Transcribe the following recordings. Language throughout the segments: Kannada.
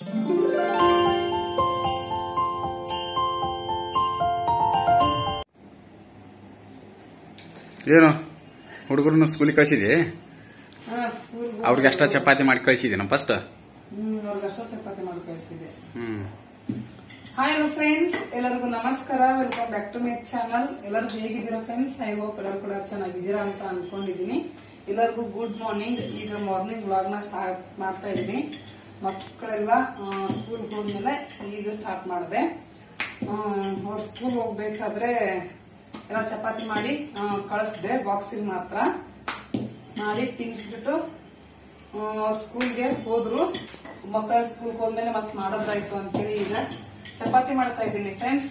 ಏನು ಹುಡುಗರನ್ನ ಸ್ಕೂಲಿಗೆ ಕಳಿಸಿದಿ ಹಾ ಸ್ಕೂಲ್ ಅವ್ರಿಗೆ ಅಷ್ಟ ಚಪಾತಿ ಮಾಡಿ ಕಳಿಸಿದ್ದೀನ ಫಸ್ಟ್ ಹ್ಮ್ ಅವ್ರಿಗೆ ಅಷ್ಟೊಂದು ಚಪಾತಿ ಮಾಡಿ ಕಳಿಸಿದೆ ಹ್ಮ್ ಹಾಯ್ ಹಲೋ ಫ್ರೆಂಡ್ಸ್ ಎಲ್ಲರಿಗೂ ನಮಸ್ಕಾರ welcome back to my channel ಎಲ್ಲರೂ ಹೇಗಿದ್ದೀರಾ ಫ್ರೆಂಡ್ಸ್ ಐ ಹೋಪ್ ಎಲ್ಲರೂ ಕೂಡ ಚೆನ್ನಾಗಿದ್ದೀರಾ ಅಂತ ಅನ್ಕೊಂಡಿದೀನಿ ಎಲ್ಲರಿಗೂ ಗುಡ್ ಮಾರ್ನಿಂಗ್ ಈಗ ಮಾರ್ನಿಂಗ್ ವ್ಲಾಗ್ ನ ಸ್ಟಾರ್ಟ್ ಮಾಡ್ತಾ ಇದೀನಿ ಮಕ್ಕಳೆಲ್ಲ ಸ್ಕೂಲ್ ಹೋದ್ಮೇಲೆ ಈಗ ಸ್ಟಾರ್ಟ್ ಮಾಡಿದೆ ಅವ್ರ ಸ್ಕೂಲ್ ಹೋಗ್ಬೇಕಾದ್ರೆ ಎಲ್ಲ ಚಪಾತಿ ಮಾಡಿ ಕಳಿಸ್ದೆ ಬಾಕ್ಸಿಗೆ ಮಾತ್ರ ಮಾಡಿ ತಿನ್ಸ್ಬಿಟ್ಟು ಸ್ಕೂಲ್ಗೆ ಹೋದ್ರು ಮಕ್ಕಳ ಸ್ಕೂಲ್ಗೆ ಹೋದ್ಮೇಲೆ ಮತ್ತೆ ಮಾಡೋದಾಯ್ತು ಅಂತೇಳಿ ಈಗ ಚಪಾತಿ ಮಾಡ್ತಾ ಇದ್ದೀನಿ ಫ್ರೆಂಡ್ಸ್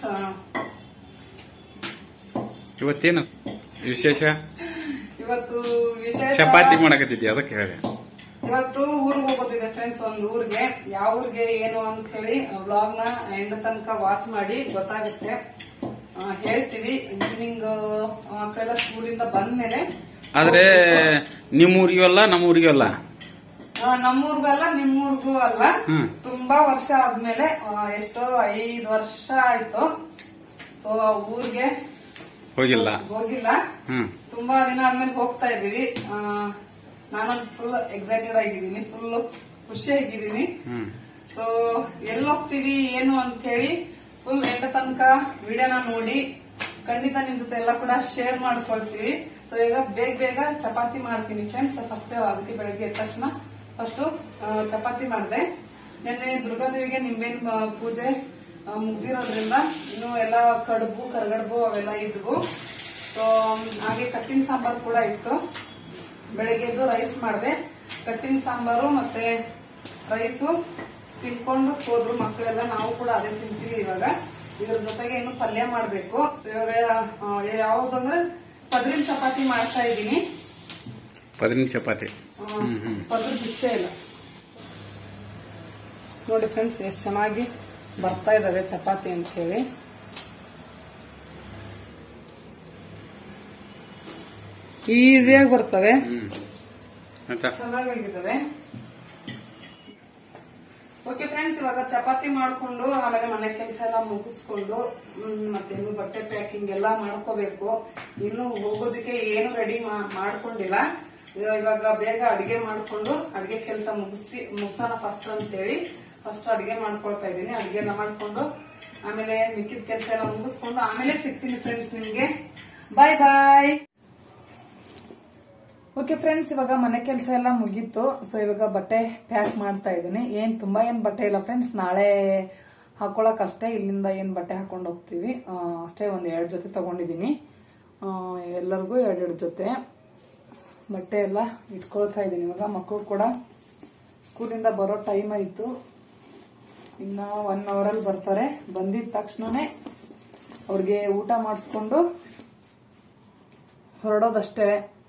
ಇವತ್ತೇನು ವಿಶೇಷ ಇವತ್ತು ವಿಶೇಷ ಚಪಾತಿ ಮಾಡಕತ್ತಿದ್ದಿ ಅದಕ್ಕೆ ಹೇಳಿದೆ ಇವತ್ತು ಊರಿಗೆ ಹೋಗೋದಿದೆ ಫ್ರೆಂಡ್ಸ್ ಒಂದು ಊರಿಗೆ ಯಾವ ಊರಿಗೆ ಏನು ಅಂತ ಹೇಳಿ ವ್ಲಾಗ್ ನ ಎಂಡ್ ತನಕ ವಾಚ್ ಮಾಡಿ ಗೊತ್ತಾಗುತ್ತೆ ಆ, ಹೇಳ್ತೀವಿ ಈವ್ನಿಂಗ್ ಮಕ್ಕಳೆಲ್ಲ ಸ್ಕೂಲಿಂದ ಬಂದ್ಮೇಲೆ ಆದ್ರೆ ನಿಮ್ಮ ಊರಿಗೂ ಅಲ್ಲ ನಮ್ಮ ಊರಿಗೂ ಅಲ್ಲ ಆ, ನಮ್ಮೂರ್ಗೂ ಅಲ್ಲ ನಿಮ್ಮೂರ್ಗೂ ಅಲ್ಲ ಹ್ಮ್. ತುಂಬಾ ವರ್ಷ ಆದ್ಮೇಲೆ ಆ, ಎಷ್ಟೋ ಐದ್ ವರ್ಷ ಆಯ್ತು ಸೊ ಊರ್ಗೆ ಹೋಗಿಲ್ಲ ಹೋಗಿಲ್ಲ ಹ್ಮ್ ತುಂಬಾ ದಿನ ಆದ್ಮೇಲೆ ಹೋಗ್ತಾ ಇದೀವಿ ಆ, ನಾನು ಫುಲ್ ಎಕ್ಸೈಟೆಡ್ ಆಗಿದ್ದೀನಿ ಫುಲ್ ಖುಷಿ ಆಗಿದ್ದೀನಿ ಹ್ಮ್ ಸೊ ಎಲ್ಲಿ ಹೋಗ್ತೀವಿ ಏನು ಅಂತ ಹೇಳಿ ಫುಲ್ ಎಂಟ ತನಕ ವಿಡಿಯೋನ ನೋಡಿ ಖಂಡಿತ ನಿಮ್ ಜೊತೆ ಎಲ್ಲ ಕೂಡ ಶೇರ್ ಮಾಡ್ಕೊಳ್ತೀವಿ ಸೊ ಈಗ ಬೇಗ ಬೇಗ ಚಪಾತಿ ಮಾಡ್ತೀನಿ ಫ್ರೆಂಡ್ಸ್ ಫಸ್ಟ್ ಅದಕ್ಕೆ ಬೆಳಗ್ಗೆ ಎದ್ದ ತಕ್ಷಣ ಫಸ್ಟ್ ಚಪಾತಿ ಮಾಡಿದೆ ನಿನ್ನೆ ದುರ್ಗಾದೇವಿಗೆ ನಿಂಬೆನ್ ಆ, ಪೂಜೆ ಆ, ಮುಗ್ದಿರೋದ್ರಿಂದ ಇನ್ನು ಎಲ್ಲ ಕಡುಬು ಕರಗಡುಬು ಅವೆಲ್ಲ ಇದ್ವು ಸೊ ಹಾಗೆ ಕಟ್ಟಿನ ಸಾಂಬಾರ್ ಕೂಡ ಇತ್ತು ಬೆಳಗ್ಗೆ ಎದ್ದು ರೈಸ್ ಮಾಡಿದೆ ಕಟ್ಟಿನ ಸಾಂಬಾರು ಮತ್ತೆ ರೈಸು ತಿನ್ಕೊಂಡು ಹೋದ್ರು ಮಕ್ಕಳೆಲ್ಲ ನಾವು ಕೂಡ ಅದೇ ತಿಂತೀವಿ ಇವಾಗ ಇದ್ರ ಜೊತೆಗೆ ಇನ್ನು ಪಲ್ಯ ಮಾಡ್ಬೇಕು ಇವಾಗ ಆ, ಯಾವ್ದಂದ್ರೆ ಪದ್ರಿನ ಚಪಾತಿ ಮಾಡ್ತಾ ಇದ್ದೀನಿ ಪದಿನ ಚಪಾತಿ ಆ, ಪದ್ರ ಬಿಚ್ಚೇ ಇಲ್ಲ ನೋಡಿ ಫ್ರೆಂಡ್ಸ್ ಎಷ್ಟು ಚೆನ್ನಾಗಿ ಬರ್ತಾ ಇದಾವೆ ಚಪಾತಿ ಅಂತ ಹೇಳಿ ಈಸಿಯಾಗಿ ಬರ್ತವೆ ಹ್ಮ್ ಆಯ್ತಾ ಚೆನ್ನಾಗಿದ್ದಾವೆ ಓಕೆ ಫ್ರೆಂಡ್ಸ್ ಇವಾಗ ಚಪಾತಿ ಮಾಡ್ಕೊಂಡು ಆಮೇಲೆ ಮನೆ ಕೆಲಸ ಎಲ್ಲ ಮುಗಿಸ್ಕೊಂಡು ಹ್ಮ್, ಮತ್ತೆ ಇನ್ನು ಬಟ್ಟೆ ಪ್ಯಾಕಿಂಗ್ ಎಲ್ಲ ಮಾಡ್ಕೋಬೇಕು ಇನ್ನು ಹೋಗೋದಕ್ಕೆ ಏನು ರೆಡಿ ಮಾಡ್ಕೊಂಡಿಲ್ಲ ಇವ- ಇವಾಗ ಬೇಗ ಅಡಿಗೆ ಮಾಡ್ಕೊಂಡು ಅಡಿಗೆ ಕೆಲಸ ಮುಗಿಸಿ ಮುಗಿಸೋಣ ಫಸ್ಟ್ ಅಂತೇಳಿ ಫಸ್ಟ್ ಅಡಿಗೆ ಮಾಡ್ಕೊಳ್ತಾ ಇದ್ದೀನಿ ಅಡಿಗೆ ಎಲ್ಲ ಮಾಡ್ಕೊಂಡು ಆಮೇಲೆ ಮಿಕ್ಕಿದ ಕೆಲಸ ಎಲ್ಲ ಮುಗಿಸ್ಕೊಂಡು ಆಮೇಲೆ ಸಿಗ್ತೀನಿ ಫ್ರೆಂಡ್ಸ್ ನಿಮ್ಗೆ ಬಾಯ್ ಬಾಯ್ ಓಕೆ ಫ್ರೆಂಡ್ಸ್ ಇವಾಗ ಮನೆ ಕೆಲಸ ಎಲ್ಲ ಮುಗೀತು ಸೊ ಇವಾಗ ಬಟ್ಟೆ ಪ್ಯಾಕ್ ಮಾಡ್ತಾ ಇದ್ದೀನಿ ಏನ್ ತುಂಬಾ ಏನ್ ಬಟ್ಟೆ ಇಲ್ಲ ಫ್ರೆಂಡ್ಸ್ ನಾಳೆ ಹಾಕೊಳಕ್ ಅಷ್ಟೇ ಇಲ್ಲಿಂದ ಏನ್ ಬಟ್ಟೆ ಹಾಕೊಂಡು ಹೋಗ್ತೀವಿ ಆ, ಅಷ್ಟೇ ಒಂದ್ ಎರಡ್ ಜೊತೆ ತಗೊಂಡಿದ್ದೀನಿ ಆ, ಎಲ್ಲರಿಗೂ ಎರಡೆರಡು ಜೊತೆ ಬಟ್ಟೆ ಎಲ್ಲ ಇಟ್ಕೊಳ್ತಾ ಇದ್ದೀನಿ ಇವಾಗ ಮಕ್ಕಳು ಕೂಡ ಸ್ಕೂಲಿಂದ ಬರೋ ಟೈಮ್ ಆಯ್ತು ಇನ್ನ ಒನ್ ಅವರಲ್ಲಿ ಬರ್ತಾರೆ ಬಂದಿದ ತಕ್ಷಣನೇ ಅವ್ರಿಗೆ ಊಟ ಮಾಡಿಸ್ಕೊಂಡು ಹೊರಡೋದಷ್ಟೇ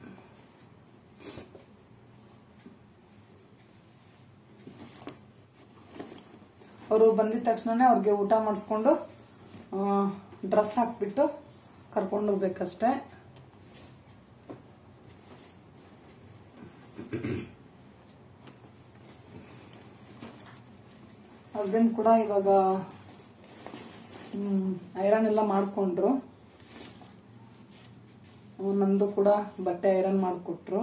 ಅವರು ಬಂದಿದ ತಕ್ಷಣನೇ ಅವ್ರಿಗೆ ಊಟ ಮಾಡಿಸ್ಕೊಂಡು ಡ್ರೆಸ್ ಹಾಕ್ಬಿಟ್ಟು ಕರ್ಕೊಂಡು ಹೋಗ್ಬೇಕಷ್ಟೇ ಹಸ್ಬೆಂಡ್ ಕೂಡ ಇವಾಗ ಐರನ್ ಎಲ್ಲ ಮಾಡ್ಕೊಂಡ್ರು ಅವ್ರು ನಂದು ಕೂಡ ಬಟ್ಟೆ ಐರನ್ ಮಾಡಿಕೊಟ್ರು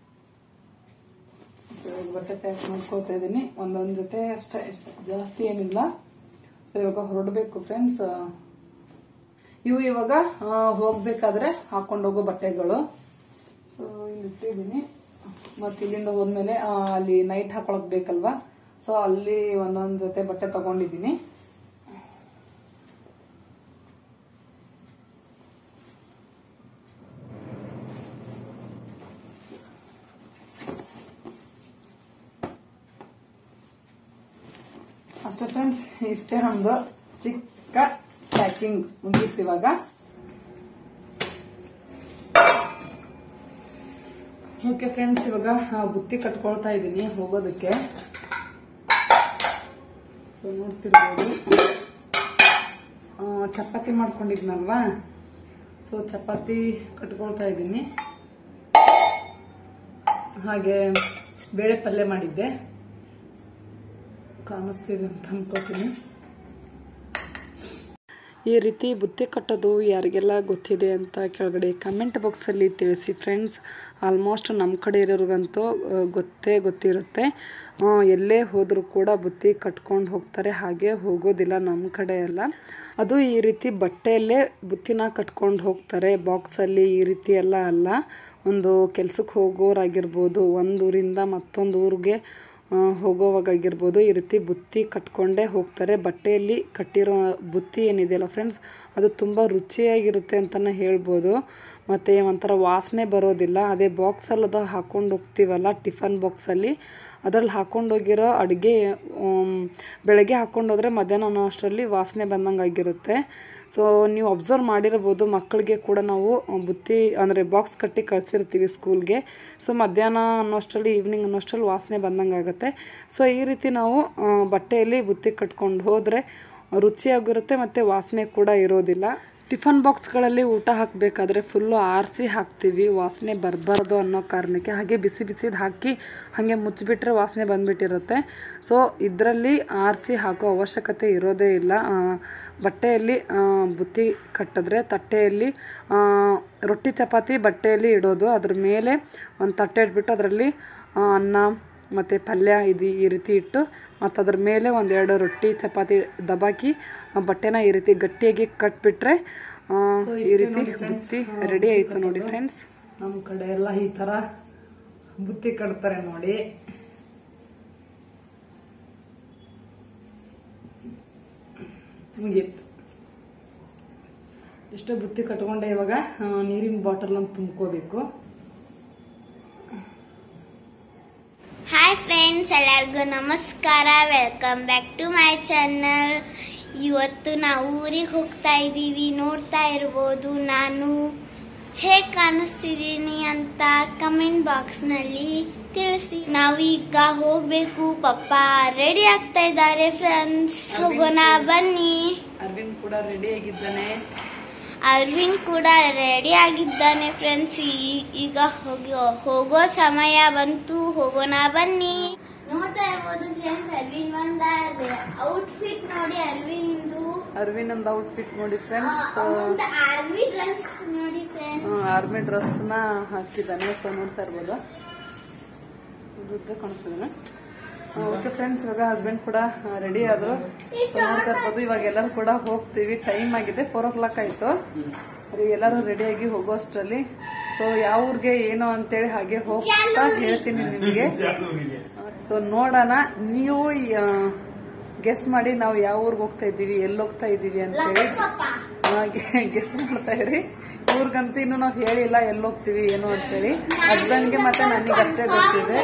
ಇವಾಗ ಬಟ್ಟೆ ಪ್ಯಾಕ್ ಮಾಡ್ಕೊಳ್ತಾ ಇದ್ದೀನಿ ಒಂದೊಂದ್ ಜೊತೆ ಅಷ್ಟೇ ಇಷ್ಟ ಜಾಸ್ತಿ ಏನಿಲ್ಲ ಸೊ ಇವಾಗ ಹೊರಡ್ಬೇಕು ಫ್ರೆಂಡ್ಸ್ ಇವು ಇವಾಗ ಆ, ಹೋಗ್ಬೇಕಾದ್ರೆ ಹಾಕೊಂಡು ಹೋಗೋ ಬಟ್ಟೆಗಳು ಸೊ ಇಲ್ಲಿ ಇಟ್ಟಿದ್ದೀನಿ ಮತ್ತೆ ಇಲ್ಲಿಂದ ಹೋದ್ಮೇಲೆ ಆ, ಅಲ್ಲಿ ನೈಟ್ ಹಾಕೊಳಕ್ ಬೇಕಲ್ವಾ ಸೊ ಅಲ್ಲಿ ಒಂದೊಂದ್ ಜೊತೆ ಬಟ್ಟೆ ತಗೊಂಡಿದ್ದೀನಿ ಅಷ್ಟೇ ಫ್ರೆಂಡ್ಸ್ ಇಷ್ಟೇ ನಮ್ದು ಚಿಕ್ಕ ಪ್ಯಾಕಿಂಗ್ ಮುಗೀತು ಇವಾಗ ಓಕೆ ಫ್ರೆಂಡ್ಸ್ ಇವಾಗ ಆ, ಬುತ್ತಿ ಕಟ್ಕೊಳ್ತಾ ಇದ್ದೀನಿ ಹೋಗೋದಕ್ಕೆ So, ನೋಡ್ತಿರ್ಬೋದು ಆ, ಚಪಾತಿ ಮಾಡ್ಕೊಂಡಿದ್ನಲ್ವಾ ಸೊ ಚಪಾತಿ ಕಟ್ಕೊಳ್ತಾ ಇದ್ದೀನಿ ಹಾಗೆ ಬೇಳೆ ಪಲ್ಯ ಮಾಡಿದ್ದೆ ಕಾಣಿಸ್ತಿದೆ ಅಂತ ಅನ್ಕೋತೀನಿ ಈ ರೀತಿ ಬುತ್ತಿ ಕಟ್ಟೋದು ಯಾರಿಗೆಲ್ಲ ಗೊತ್ತಿದೆ ಅಂತ ಕೆಳಗಡೆ ಕಮೆಂಟ್ ಬಾಕ್ಸಲ್ಲಿ ತಿಳಿಸಿ ಫ್ರೆಂಡ್ಸ್ ಆಲ್ಮೋಸ್ಟ್ ನಮ್ಮ ಕಡೆ ಇರೋರಿಗಂತೂ ಆ, ಗೊತ್ತೇ ಗೊತ್ತಿರುತ್ತೆ ಆ, ಎಲ್ಲೇ ಹೋದರೂ ಕೂಡ ಬುತ್ತಿ ಕಟ್ಕೊಂಡು ಹೋಗ್ತಾರೆ ಹಾಗೆ ಹೋಗೋದಿಲ್ಲ ನಮ್ಮ ಕಡೆ ಎಲ್ಲ ಅದು ಈ ರೀತಿ ಬಟ್ಟೆಯಲ್ಲೇ ಬುತ್ತಿನ ಕಟ್ಕೊಂಡು ಹೋಗ್ತಾರೆ ಬಾಕ್ಸಲ್ಲಿ ಈ ರೀತಿ ಎಲ್ಲ ಅಲ್ಲ ಒಂದು ಕೆಲ್ಸಕ್ಕೆ ಹೋಗೋರಾಗಿರ್ಬೋದು ಒಂದು ಊರಿಂದ ಮತ್ತೊಂದು ಊರಿಗೆ ಆ, ಹೋಗೋವಾಗಾಗಿರ್ಬೋದು ಈ ರೀತಿ ಬುತ್ತಿ ಕಟ್ಕೊಂಡೇ ಹೋಗ್ತಾರೆ ಬಟ್ಟೆಯಲ್ಲಿ ಕಟ್ಟಿರೋ ಬುತ್ತಿ ಏನಿದೆಯಲ್ಲ ಫ್ರೆಂಡ್ಸ್ ಅದು ತುಂಬ ರುಚಿಯಾಗಿರುತ್ತೆ ಅಂತಲೇ ಹೇಳ್ಬೋದು ಮತ್ತು ಒಂಥರ ವಾಸನೆ ಬರೋದಿಲ್ಲ ಅದೇ ಬಾಕ್ಸಲ್ಲಿ ಅದು ಹಾಕ್ಕೊಂಡು ಹೋಗ್ತೀವಲ್ಲ ಟಿಫನ್ ಬಾಕ್ಸಲ್ಲಿ ಅದರಲ್ಲಿ ಹಾಕ್ಕೊಂಡೋಗಿರೋ ಅಡುಗೆ ಬೆಳಗ್ಗೆ ಹಾಕ್ಕೊಂಡೋದ್ರೆ ಮಧ್ಯಾಹ್ನ ಅನ್ನೋ ಅಷ್ಟರಲ್ಲಿ ವಾಸನೆ ಬಂದಂಗೆ ಆಗಿರುತ್ತೆ ಸೊ ನೀವು ಅಬ್ಸರ್ವ್ ಮಾಡಿರ್ಬೋದು ಮಕ್ಕಳಿಗೆ ಕೂಡ ನಾವು ಬುತ್ತಿ ಅಂದರೆ ಬಾಕ್ಸ್ ಕಟ್ಟಿ ಕಳಿಸಿರ್ತೀವಿ ಸ್ಕೂಲ್ಗೆ ಸೊ ಮಧ್ಯಾಹ್ನ ಅನ್ನೋಷ್ಟರಲ್ಲಿ ಈವ್ನಿಂಗ್ ಅನ್ನೋಷ್ಟರಲ್ಲಿ ವಾಸನೆ ಬಂದಂಗೆ ಆಗುತ್ತೆ ಸೊ ಈ ರೀತಿ ನಾವು ಆ, ಬಟ್ಟೆಯಲ್ಲಿ ಬುತ್ತಿ ಕಟ್ಕೊಂಡು ಹೋದರೆ ರುಚಿಯಾಗಿರುತ್ತೆ ಮತ್ತು ವಾಸನೆ ಕೂಡ ಇರೋದಿಲ್ಲ ಟಿಫನ್ ಬಾಕ್ಸ್ಗಳಲ್ಲಿ ಊಟ ಹಾಕಬೇಕಾದ್ರೆ ಫುಲ್ಲು ಆರಿಸಿ ಹಾಕ್ತೀವಿ ವಾಸನೆ ಬರಬಾರ್ದು ಅನ್ನೋ ಕಾರಣಕ್ಕೆ ಹಾಗೆ ಬಿಸಿ ಬಿಸಿದು ಹಾಕಿ ಹಾಗೆ ಮುಚ್ಚಿಬಿಟ್ರೆ ವಾಸನೆ ಬಂದುಬಿಟ್ಟಿರುತ್ತೆ ಸೊ ಇದರಲ್ಲಿ ಆರಿಸಿ ಹಾಕೋ ಅವಶ್ಯಕತೆ ಇರೋದೇ ಇಲ್ಲ ಆ, ಬಟ್ಟೆಯಲ್ಲಿ ಆ, ಬುತ್ತಿ ಕಟ್ಟಿದ್ರೆ ತಟ್ಟೆಯಲ್ಲಿ ಆ, ರೊಟ್ಟಿ ಚಪಾತಿ ಬಟ್ಟೆಯಲ್ಲಿ ಇಡೋದು ಅದ್ರ ಮೇಲೆ ಒಂದು ತಟ್ಟೆ ಇಟ್ಬಿಟ್ಟು ಅದರಲ್ಲಿ ಅನ್ನ ಮತ್ತು ಪಲ್ಯ ಇದು ಈ ರೀತಿ ಇಟ್ಟು ಮತ್ತು ಅದ್ರ ಮೇಲೆ ಒಂದೆರಡು ರೊಟ್ಟಿ ಚಪಾತಿ ದಬಾಕಿ ಆ ಬಟ್ಟೆನ ಈ ರೀತಿ ಗಟ್ಟಿಯಾಗಿ ಕಟ್ಬಿಟ್ರೆ ಆ, ಈ ರೀತಿ ಬುತ್ತಿ ರೆಡಿ ಆಯಿತು ನೋಡಿ ಫ್ರೆಂಡ್ಸ್ ನಮ್ಮ ಕಡೆ ಎಲ್ಲ ಈ ಥರ ಬುತ್ತಿ ಕಟ್ತಾರೆ ನೋಡಿ ಮುಗೀತು ಇಷ್ಟು ಬುತ್ತಿ ಕಟ್ಕೊಂಡೆ ಇವಾಗ ಆ, ನೀರಿನ ಬಾಟಲ್ ಅಂತ ತುಂಬ್ಕೋಬೇಕು ಹಾಯ್ ಫ್ರೆಂಡ್ಸ್ ಎಲ್ಲರಿಗೂ ನಮಸ್ಕಾರ welcome back to my channel ಇವತ್ತು ನಾವು ಊರಿಗೆ ಹೋಗ್ತಾ ಇದ್ದೀವಿ ನೋಡ್ತಾ ಇರ್ಬೋದು ನಾನು ಹೇಗೆ ಕಾಣಿಸ್ತಿದ್ದೀನಿ ಅಂತ ಕಮೆಂಟ್ ಬಾಕ್ಸ್ನಲ್ಲಿ ತಿಳಿಸಿ ನಾವೀಗ ಹೋಗಬೇಕು ಪಪ್ಪ ರೆಡಿ ಆಗ್ತಾ ಇದ್ದಾರೆ ಫ್ರೆಂಡ್ಸ್ ಹೋಗೋಣ ಬನ್ನಿ ಅರವಿಂದ್ ಕೂಡ ರೆಡಿ ಆಗಿದ್ದಾನೆ ಅರ್ವಿನ್ ಕೂಡ ರೆಡಿ ಆಗಿದ್ದಾನೆ ಫ್ರೆಂಡ್ಸ್ ಈಗ ಹೋಗೋ ಹೋಗೋ ಸಮಯ ಬಂತು ಹೋಗೋಣ ಬನ್ನಿ ನೋಡ್ತಾ ಇರ್ಬೋದು ಫ್ರೆಂಡ್ಸ್ ಅರ್ವಿನ್ ಬಂದ ಔಟ್ಫಿಟ್ ನೋಡಿ ಅರ್ವಿನ್ ಇಂದು ಅರವಿಂದ್ ಒಂದು ಔಟ್ಫಿಟ್ ನೋಡಿ ಫ್ರೆಂಡ್ಸ್ ಆರ್ಮಿ ಡ್ರೆಸ್ ನೋಡಿ ಫ್ರೆಂಡ್ಸ್ ಆರ್ಮಿ ಡ್ರೆಸ್ ನ ಹಾಕಿದ್ದಾನೆ ಸೊ ನೋಡ್ತಾ ಇರ್ಬೋದು ಉದ್ದ ಕಾಣಿಸ್ತಿದ್ದಾನೆ ಓಕೆ ಫ್ರೆಂಡ್ಸ್ ಇವಾಗ ಹಸ್ಬೆಂಡ್ ಕೂಡ ರೆಡಿ ಆದ್ರು So, ನೋಡ್ತಾ ಇರ್ಬೋದು ಇವಾಗ ಎಲ್ಲರೂ ಕೂಡ ಹೋಗ್ತೀವಿ ಟೈಮ್ ಆಗಿದೆ ಫೋರ್ ಓ ಕ್ಲಾಕ್ ಆಯ್ತು ಅವ್ರಿಗೆ ಎಲ್ಲರೂ ರೆಡಿಯಾಗಿ ಹೋಗೋ ಅಷ್ಟರಲ್ಲಿ ಸೊ ಯಾವ ಊರಿಗೆ ಏನು ಅಂತೇಳಿ ಹಾಗೆ ಹೋಗ್ತಾ ಹೇಳ್ತೀನಿ ನಿಮಗೆ ಸೊ ನೋಡೋಣ ನೀವು ಗೆಸ್ ಮಾಡಿ ನಾವು ಯಾವ ಊರಿಗೆ ಹೋಗ್ತಾ ಇದ್ದೀವಿ ಎಲ್ಲಿ ಹೋಗ್ತಾ ಇದ್ದೀವಿ ಅಂತೇಳಿ ಗೆಸ್ ಮಾಡ್ತಾ ಇರಿ ಇವ್ರಿಗಂತೂ ಇನ್ನು ನಾವು ಹೇಳಿಲ್ಲ ಎಲ್ಲಿ ಹೋಗ್ತೀವಿ ಏನು ಅಂತೇಳಿ ಹಸ್ಬೆಂಡ್ಗೆ ಮತ್ತೆ ನನಗೆ ಅಷ್ಟೇ ಗೊತ್ತಿದೆ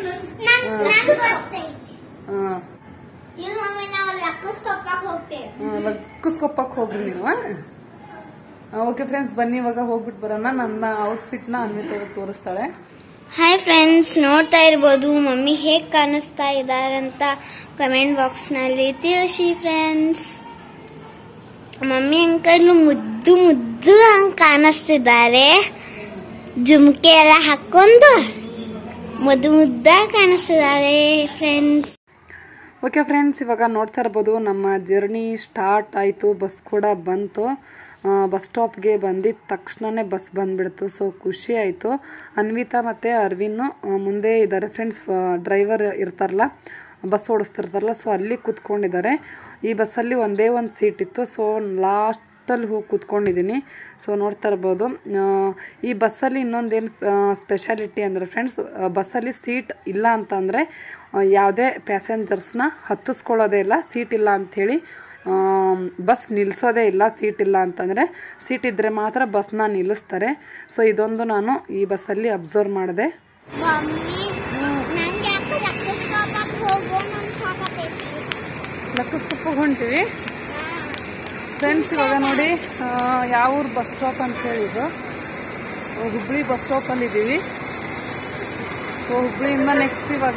ಹಾ ಇಲ್ಲಿ ಮಮ್ಮಿ ನಾವು ಲಕ್ಕಸ್ಕೊಪ್ಪಕ್ಕೆ ಹೋಗ್ತೇವೆ ಲಕ್ಕಸ್ಕೊಪ್ಪಕ್ಕೆ ಹೋಗ್ರಿ ನೀವು ಓಕೆ ಫ್ರೆಂಡ್ಸ್ ಬನ್ನಿ ಇವಾಗ ಹೋಗ್ಬಿಟ್ಟು ಬರೋಣ ನನ್ನ ಔಟ್ಫಿಟ್ ನ ಅನ್ವಿತ ತೋರಿಸ್ತಾಳೆ ಹಾಯ್ ಫ್ರೆಂಡ್ಸ್ ನೋಡ್ತಾ ಇರ್ಬೋದು ಮಮ್ಮಿ ಹೇಗೆ ಕಾಣಿಸ್ತಾ ಇದ್ದಾರೆ ಅಂತ ಕಮೆಂಟ್ ಬಾಕ್ಸ್ನಲ್ಲಿ ತಿಳಿಸಿ ಫ್ರೆಂಡ್ಸ್ ಮಮ್ಮಿ ಅಂಕಲ್ ಮುದ್ದು ಮುದ್ದು ಹಂಗೆ ಕಾಣಿಸ್ತಿದ್ದಾರೆ ಜುಮ್ಕೆ ಎಲ್ಲ ಹಾಕೊಂಡು ಮುದ್ದು ಮುದ್ದ ಕಾಣಿಸ್ತಿದ್ದಾರೆ ಫ್ರೆಂಡ್ಸ್ ಓಕೆ ಫ್ರೆಂಡ್ಸ್ ಇವಾಗ ನೋಡ್ತಾ ಇರ್ಬೋದು ನಮ್ಮ ಜರ್ನಿ ಸ್ಟಾರ್ಟ್ ಆಯಿತು ಬಸ್ ಕೂಡ ಬಂತು ಬಸ್ ಸ್ಟಾಪ್ಗೆ ಬಂದಿದ್ದ ತಕ್ಷಣನೇ ಬಸ್ ಬಂದ್ಬಿಡ್ತು ಸೊ ಖುಷಿ ಆಯಿತು ಅನ್ವಿತಾ ಮತ್ತು ಅರ್ವಿನ್ನು ಆ, ಮುಂದೆ ಇದ್ದಾರೆ ಫ್ರೆಂಡ್ಸ್ ಡ್ರೈವರ್ ಇರ್ತಾರಲ್ಲ ಬಸ್ ಓಡಿಸ್ತಿರ್ತಾರಲ್ಲ ಸೊ ಅಲ್ಲಿ ಕೂತ್ಕೊಂಡಿದ್ದಾರೆ ಈ ಬಸ್ಸಲ್ಲಿ ಒಂದೇ ಒಂದು ಸೀಟ್ ಇತ್ತು ಸೊ ಲಾಸ್ಟಲ್ಲಿ ಹೋಗಿ ಕೂತ್ಕೊಂಡಿದ್ದೀನಿ ಸೊ ನೋಡ್ತಾ ಇರ್ಬೋದು ಆ, ಈ ಬಸ್ಸಲ್ಲಿ ಇನ್ನೊಂದೇನು ಸ್ಪೆಷಾಲಿಟಿ ಅಂದರೆ ಫ್ರೆಂಡ್ಸ್ ಬಸ್ಸಲ್ಲಿ ಸೀಟ್ ಇಲ್ಲ ಅಂತಂದರೆ ಯಾವುದೇ ಪ್ಯಾಸೆಂಜರ್ಸ್ನ ಹತ್ತಿಸ್ಕೊಳ್ಳೋದೇ ಇಲ್ಲ ಸೀಟ್ ಇಲ್ಲ ಅಂಥೇಳಿ ಬಸ್ ನಿಲ್ಲಿಸೋದೇ ಇಲ್ಲ ಸೀಟ್ ಇಲ್ಲ ಅಂತಂದರೆ ಸೀಟ್ ಇದ್ದರೆ ಮಾತ್ರ ಬಸ್ನ ನಿಲ್ಲಿಸ್ತಾರೆ ಸೊ ಇದೊಂದು ನಾನು ಈ ಬಸ್ಸಲ್ಲಿ ಅಬ್ಸರ್ವ್ ಮಾಡಿದೆ ಮಮ್ಮಿ ನಂಗೆ ಯಾಕೆ ಲಕ್ಕಸ್ಕೊಪ್ಪಕ್ಕೆ ಹೋಗೋಣ ಅನ್ಸಾಕತ್ತೈತಿ ಲಕ್ಕಸ್ಕೊಪ್ಪ ಹೊಂಟಿವಿ ಫ್ರೆಂಡ್ಸ್ ಇವಾಗ ನೋಡಿ ಆ, ಯಾವ ಊರು ಬಸ್ ಸ್ಟಾಪ್ ಅಂತ ಹೇಳಿದ್ದು ಹುಬ್ಳಿ ಬಸ್ ಸ್ಟಾಪಲ್ಲಿ ಇದ್ದೀವಿ ಸೊ ಹುಬ್ಳಿಯಿಂದ ನೆಕ್ಸ್ಟ್ ಇವಾಗ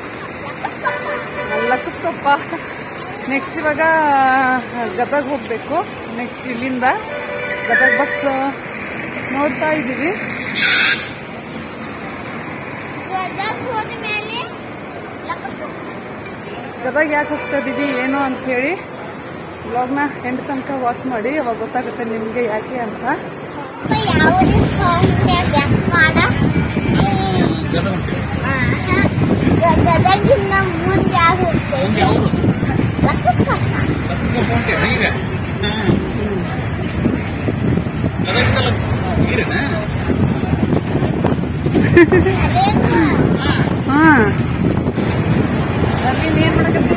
ಲಕ್ಕಸ್ಕೊಪ್ಪ ನೆಕ್ಸ್ಟ್ ಇವಾಗ ಗದಗ ಹೋಗಬೇಕು ನೆಕ್ಸ್ಟ್ ಇಲ್ಲಿಂದ ಗದಗ ಬಸ್ ನೋಡ್ತಾ ಇದ್ದೀವಿ ಗದಗ ಹೋದ್ಮೇಲೆ ಲಕ್ಕಸ್ಕೊಪ್ಪ ಗದಗ ಯಾಕೆ ಹೋಗ್ತಾ ಇದೀವಿ ಏನು ಅಂತ ಹೇಳಿ ವ್ಲಾಗ್ನ ಎಂಟು ತನಕ ವಾಚ್ ಮಾಡಿ ಅವಾಗ ಗೊತ್ತಾಗುತ್ತೆ ನಿಮ್ಗೆ ಯಾಕೆ ಅಂತ ಯಾವುದೇ ಅಭ್ಯಾಸ ಮಾಡ ಗದಗಿನ ಮುಂದೆ ಯಾರು ಹೋಗ್ತೇವೆ ಲಕ್ಕಸ್ಕಷ್ಟ ಹಾ ಅರ್ವಿನ್ ಏನ್ ಮಾಡಕತ್ತಿ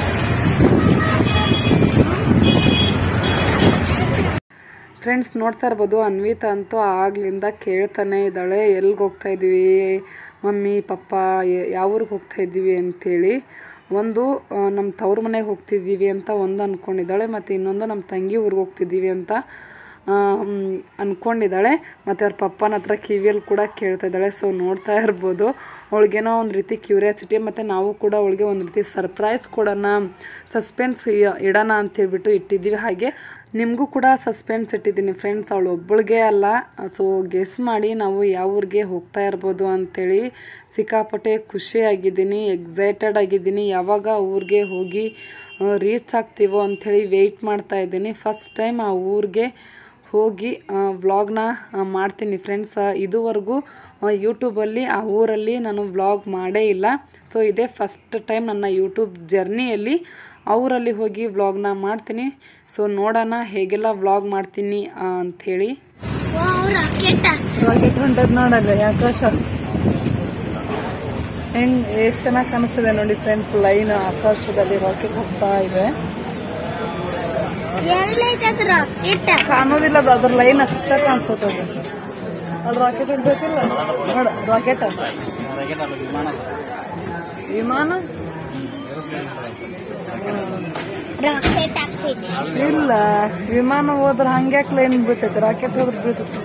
ಫ್ರೆಂಡ್ಸ್ ನೋಡ್ತಾ ಇರ್ಬೋದು ಅನ್ವಿತಾ ಅಂತೂ ಆಗ್ಲಿಂದ ಕೇಳ್ತಾನೆ ಇದ್ದಾಳೆ ಎಲ್ಗೆ ಹೋಗ್ತಾ ಇದೀವಿ ಮಮ್ಮಿ ಪಪ್ಪ ಯಾವ ಊರಿಗೆ ಹೋಗ್ತಾ ಇದ್ದೀವಿ ಅಂತೇಳಿ ಒಂದು ನಮ್ಮ ತವ್ರ ಮನೆಗೆ ಹೋಗ್ತಿದ್ದೀವಿ ಅಂತ ಒಂದು ಅಂದ್ಕೊಂಡಿದ್ದಾಳೆ ಮತ್ತು ಇನ್ನೊಂದು ನಮ್ಮ ತಂಗಿ ಊರಿಗೆ ಹೋಗ್ತಿದ್ದೀವಿ ಅಂತ ಆ, ಮ್, ಅನ್ಕೊಂಡಿದ್ದಾಳೆ ಮತ್ತು ಅವ್ರ ಪಪ್ಪನ ಹತ್ರ ಕಿವಿಯಲ್ಲಿ ಕೂಡ ಕೇಳ್ತಾ ಇದ್ದಾಳೆ ಸೊ ನೋಡ್ತಾ ಇರ್ಬೋದು ಅವಳಿಗೇನೋ ಒಂದು ರೀತಿ ಕ್ಯೂರಿಯಾಸಿಟಿ ಮತ್ತು ನಾವು ಕೂಡ ಅವಳಿಗೆ ಒಂದು ರೀತಿ ಸರ್ಪ್ರೈಸ್ ಕೊಡೋಣ ಸಸ್ಪೆನ್ಸ್ ಇಡೋಣ ಅಂತ ಹೇಳ್ಬಿಟ್ಟು ಇಟ್ಟಿದ್ದೀವಿ ಹಾಗೆ ನಿಮಗೂ ಕೂಡ ಸಸ್ಪೆನ್ಸ್ ಇಟ್ಟಿದ್ದೀನಿ ಫ್ರೆಂಡ್ಸ್ ಅವಳು ಒಬ್ಬಳಿಗೆ ಅಲ್ಲ ಸೊ ಗೆಸ್ ಮಾಡಿ ನಾವು ಯಾವ ಊರಿಗೆ ಹೋಗ್ತಾ ಇರ್ಬೋದು ಅಂಥೇಳಿ ಸಿಕ್ಕಾಪಟ್ಟೆ ಖುಷಿಯಾಗಿದ್ದೀನಿ ಎಕ್ಸೈಟೆಡ್ ಆಗಿದ್ದೀನಿ ಯಾವಾಗ ಊರಿಗೆ ಹೋಗಿ ರೀಚ್ ಆಗ್ತೀವೋ ಅಂಥೇಳಿ ವೆಯ್ಟ್ ಮಾಡ್ತಾ ಇದ್ದೀನಿ ಫಸ್ಟ್ ಟೈಮ್ ಆ ಊರಿಗೆ ಹೋಗಿ ವ್ಲಾಗ್ನ ಮಾಡ್ತೀನಿ ಫ್ರೆಂಡ್ಸ್ ಇದುವರೆಗೂ ಯೂಟ್ಯೂಬಲ್ಲಿ ಆ ಊರಲ್ಲಿ ನಾನು ವ್ಲಾಗ್ ಮಾಡೇ ಇಲ್ಲ ಸೊ ಇದೇ ಫಸ್ಟ್ ಟೈಮ್ ನನ್ನ ಯೂಟ್ಯೂಬ್ ಜರ್ನಿಯಲ್ಲಿ ಅವರಲ್ಲಿ ಹೋಗಿ ವ್ಲಾಗ್ನ ಮಾಡ್ತೀನಿ ಸೊ ನೋಡೋಣ ಹೇಗೆಲ್ಲ ವ್ಲಾಗ್ ಮಾಡ್ತೀನಿ ಆ, ಅಂಥೇಳಿ ರಾಕೆಟ್ ರಾಕೆಟ್ ಹೊಂಟದ್ ನೋಡಲ್ಲ ಆಕಾಶ ಹೆಂಗ್ ಎಷ್ಟು ಚೆನ್ನಾಗಿ ಕಾಣಿಸ್ತಿದೆ ನೋಡಿ ಫ್ರೆಂಡ್ಸ್ ಲೈನ್ ಆಕಾಶದಲ್ಲಿ ರಾಕೆಟ್ ಹೋಗ್ತಾ ಇದೆ ಎಲ್ಲೈತೆ ಅದು ರಾಕೆಟ್ ಕಾಣೋದಿಲ್ಲ ಅದು ಅದ್ರ ಲೈನ್ ಅಷ್ಟ ಕಾಣಿಸುತ್ತೆ ಅದು ಅದು ರಾಕೆಟ್ ಹೊಡ್ಬೇಕಿಲ್ಲ ನೋಡ ರಾಕೆಟ್ ವಿಮಾನ ರಾಕೆಟ್ ಆಗ್ತೈತಿ ಇಲ್ಲ ವಿಮಾನ ಹೋದ್ರೆ ಹಂಗ್ಯಾಕ್ ಲೈನ್ ಬೀಳ್ತೈತೆ ರಾಕೆಟ್ ಹೋದ್ರೆ ಬೀಳ್ತೈತೆ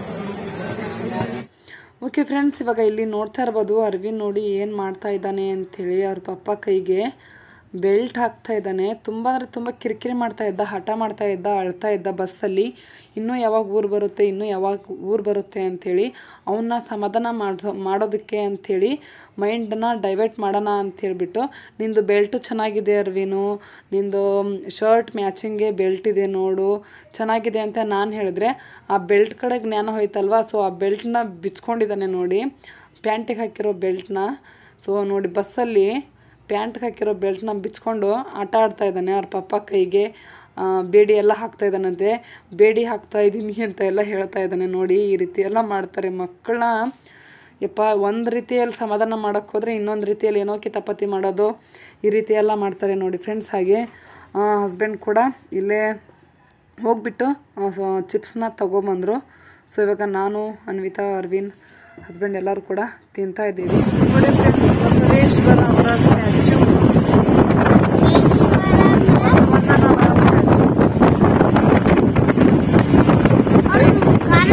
ಓಕೆ ಫ್ರೆಂಡ್ಸ್ ಇವಾಗ ಇಲ್ಲಿ ನೋಡ್ತಾ ಇರ್ಬೋದು ಅರವಿಂದ್ ನೋಡಿ ಏನು ಮಾಡ್ತಾ ಇದ್ದಾನೆ ಅಂಥೇಳಿ ಅವ್ರ ಪಪ್ಪ ಕೈಗೆ ಬೆಲ್ಟ್ ಹಾಕ್ತಾ ಇದ್ದಾನೆ ತುಂಬ ಅಂದರೆ ತುಂಬ ಕಿರಿಕಿರಿ ಮಾಡ್ತಾ ಇದ್ದ ಹಠ ಮಾಡ್ತಾ ಇದ್ದ ಅಳ್ತಾ ಇದ್ದ ಬಸ್ಸಲ್ಲಿ ಇನ್ನೂ ಯಾವಾಗ ಊರು ಬರುತ್ತೆ ಇನ್ನೂ ಯಾವಾಗ ಊರು ಬರುತ್ತೆ ಅಂಥೇಳಿ ಅವನ್ನ ಸಮಾಧಾನ ಮಾಡೋ ಮಾಡೋದಕ್ಕೆ ಅಂಥೇಳಿ ಮೈಂಡನ್ನ ಡೈವರ್ಟ್ ಮಾಡೋಣ ಅಂಥೇಳ್ಬಿಟ್ಟು ನಿಂದು ಬೆಲ್ಟು ಚೆನ್ನಾಗಿದೆ ಅರ್ವಿನು ನಿಂದು ಶರ್ಟ್ ಮ್ಯಾಚಿಂಗ್ಗೆ ಬೆಲ್ಟ್ ಇದೆ ನೋಡು ಚೆನ್ನಾಗಿದೆ ಅಂತ ನಾನು ಹೇಳಿದ್ರೆ ಆ ಬೆಲ್ಟ್ ಕಡೆ ಜ್ಞಾನ ಹೋಯ್ತಲ್ವಾ ಸೊ ಆ ಬೆಲ್ಟ್ನ ಬಿಚ್ಕೊಂಡಿದ್ದಾನೆ ನೋಡಿ ಪ್ಯಾಂಟಿಗೆ ಹಾಕಿರೋ ಬೆಲ್ಟ್ನ ಸೊ ನೋಡಿ ಬಸ್ಸಲ್ಲಿ ಪ್ಯಾಂಟ್ಗೆ ಹಾಕಿರೋ ಬೆಲ್ಟ್ನ ಬಿಚ್ಕೊಂಡು ಆಟ ಆಡ್ತಾ ಇದ್ದಾನೆ ಅವ್ರ ಪಪ್ಪ ಕೈಗೆ ಆ, ಬೇಡಿ ಎಲ್ಲ ಹಾಕ್ತಾ ಇದ್ದಾನಂತೆ ಬೇಡಿ ಹಾಕ್ತಾ ಇದ್ದೀನಿ ಅಂತ ಎಲ್ಲ ಹೇಳ್ತಾ ಇದ್ದಾನೆ ನೋಡಿ ಈ ರೀತಿ ಎಲ್ಲ ಮಾಡ್ತಾರೆ ಮಕ್ಕಳನ್ನ ಯಪ್ಪ ಒಂದು ರೀತಿಯಲ್ಲಿ ಸಮಾಧಾನ ಮಾಡೋಕ್ಕೆ ಹೋದರೆ ಇನ್ನೊಂದು ರೀತಿಯಲ್ಲಿ ಏನೋ ಕಿತಾಪತಿ ಮಾಡೋದು ಈ ರೀತಿ ಎಲ್ಲ ಮಾಡ್ತಾರೆ ನೋಡಿ ಫ್ರೆಂಡ್ಸ್ ಹಾಗೆ ಹಸ್ಬೆಂಡ್ ಕೂಡ ಇಲ್ಲೇ ಹೋಗ್ಬಿಟ್ಟು ಚಿಪ್ಸ್ನ ತೊಗೊಂಬಂದರು ಸೊ ಇವಾಗ ನಾನು ಅನ್ವಿತಾ ಅರವಿಂದ್ ಹಸ್ಬೆಂಡ್ ಎಲ್ಲರೂ ಕೂಡ ತಿಂತಾ ಇದ್ದೀವಿ ನೋಡಿ ಫ್ರೆಂಡ್ಸ್ ಬಸವೇಶ್ವರ ಅವರ ಸ್ಟ್ಯಾಚ್ಯೂ ಕಾಣ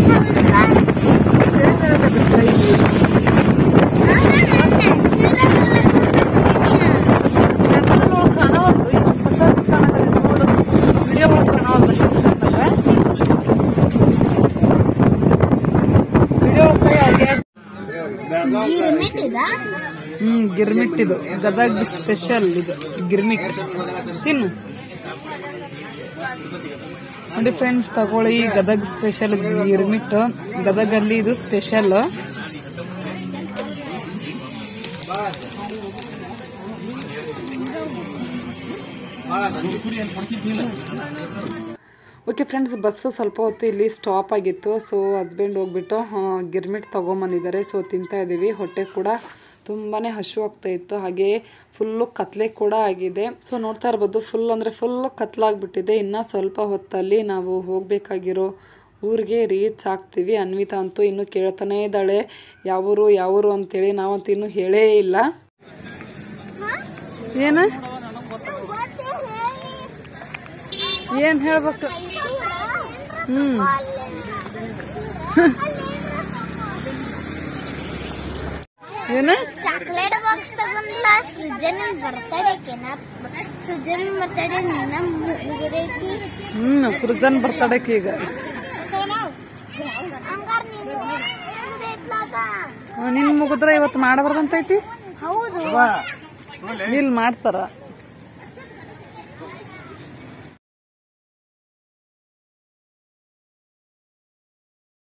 ಗಿರ್ಮಿಟ್ ಇದ ಹ್ಮ್ ಗಿರ್ಮಿಟ್ ಇದು ಗದಗ್ ಸ್ಪೆಷಲ್ ಇದು ಗಿರ್ಮಿಟ್ ತಿನ್ನು ನೋಡಿ ಫ್ರೆಂಡ್ಸ್ ತಗೊಳ್ಳಿ ಗದಗ್ ಸ್ಪೆಷಲ್ ಗಿರ್ಮಿಟ್ ಗದಗಲ್ಲಿ ಇದು ಸ್ಪೆಷಲ್ ಓಕೆ ಫ್ರೆಂಡ್ಸ್ ಬಸ್ಸು ಸ್ವಲ್ಪ ಹೊತ್ತು ಇಲ್ಲಿ ಸ್ಟಾಪ್ ಆಗಿತ್ತು ಸೊ ಹಸ್ಬೆಂಡ್ ಹೋಗ್ಬಿಟ್ಟು ಆ, ಗಿರ್ಮಿಟ್ ತೊಗೊಂಬಂದಿದ್ದಾರೆ ಸೊ ತಿಂತಾ ಇದ್ದೀವಿ ಹೊಟ್ಟೆ ಕೂಡ ತುಂಬಾ ಹಶು ಆಗ್ತಾ ಇತ್ತು ಹಾಗೆ ಫುಲ್ಲು ಕತ್ಲೆ ಕೂಡ ಆಗಿದೆ ಸೊ ನೋಡ್ತಾ ಇರ್ಬೋದು ಫುಲ್ ಅಂದರೆ ಫುಲ್ ಕತ್ಲಾಗ್ಬಿಟ್ಟಿದೆ ಇನ್ನು ಸ್ವಲ್ಪ ಹೊತ್ತಲ್ಲಿ ನಾವು ಹೋಗಬೇಕಾಗಿರೋ ಊರಿಗೆ ರೀಚ್ ಆಗ್ತೀವಿ ಅನ್ವಿತಾ ಅಂತೂ ಇನ್ನೂ ಕೇಳ್ತಾನೇ ಇದ್ದಾಳೆ ಯಾವೂರು ಯಾವೂರು ಅಂತೇಳಿ ನಾವಂತೂ ಇನ್ನೂ ಹೇಳೇ ಇಲ್ಲ ಏನು ಏನು ಹೇಳ್ಬೇಕು ಹ್ಮ್ ಏನು ಚಾಕ್ಲೇಟ್ ಬಾಕ್ಸ್ ತಗೊಂಡಿಲ್ಲ ಸೃಜನ್ ಬರ್ತಡೇಕೆನ ಸೃಜನ್ ಬರ್ತಡೇ ನಿನ್ನ ಮುಗಿದೈತಿ ಹ್ಮ್ ಸೃಜನ್ ಬರ್ತಡೇಕ್ ಈಗ ಹಂಗಾರ ನೀನು ಮುಗ್ದೈತ್ಲಾಗ. ಆ, ನಿನ್ ಮುಗಿದ್ರೆ ಇವತ್ತು ಮಾಡಬಾರ್ದಂತೈತಿ ಹೌದು ಇಲ್ಲಿ ಮಾಡ್ತಾರ